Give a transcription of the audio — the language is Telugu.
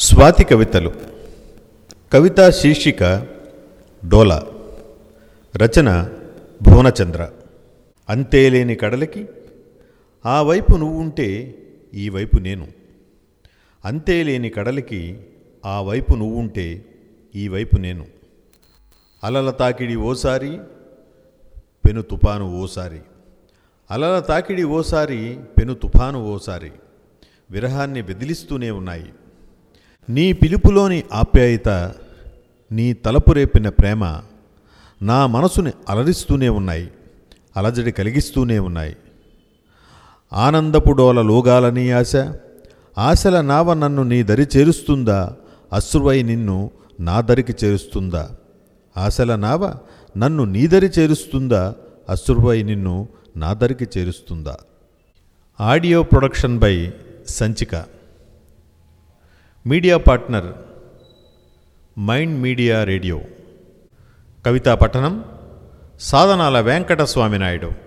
స్వాతి కవితలు కవితా శీర్షిక డోలా రచన భువనచంద్ర అంతేలేని కడలికి ఆ వైపు నువ్వుంటే ఈ వైపు నేను అంతేలేని కడలికి ఆ వైపు నువ్వుంటే ఈ వైపు నేను అలల తాకిడి ఓసారి పెను తుపాను ఓసారి అలల తాకిడి ఓసారి పెను తుఫాను ఓసారి విరహాన్ని బెదిలిస్తూనే ఉన్నాయి నీ పిలుపులోని ఆప్యాయత నీ తలపు రేపిన ప్రేమ నా మనసుని అలరిస్తూనే ఉన్నాయి అలజడి కలిగిస్తూనే ఉన్నాయి ఆనందపు డోల లోగాలని ఆశ ఆశల నావ నన్ను నీ దరి చేరుస్తుందా అశ్రువై నిన్ను నా దరికి చేరుస్తుందా ఆశల నావ నన్ను నీ దరి చేరుస్తుందా అశ్రువై నిన్ను నా దరికి చేరుస్తుందా audio production by Sanchika media partner mind media radio కవితా పఠనం సాధనాల వెంకటస్వామి నాయుడు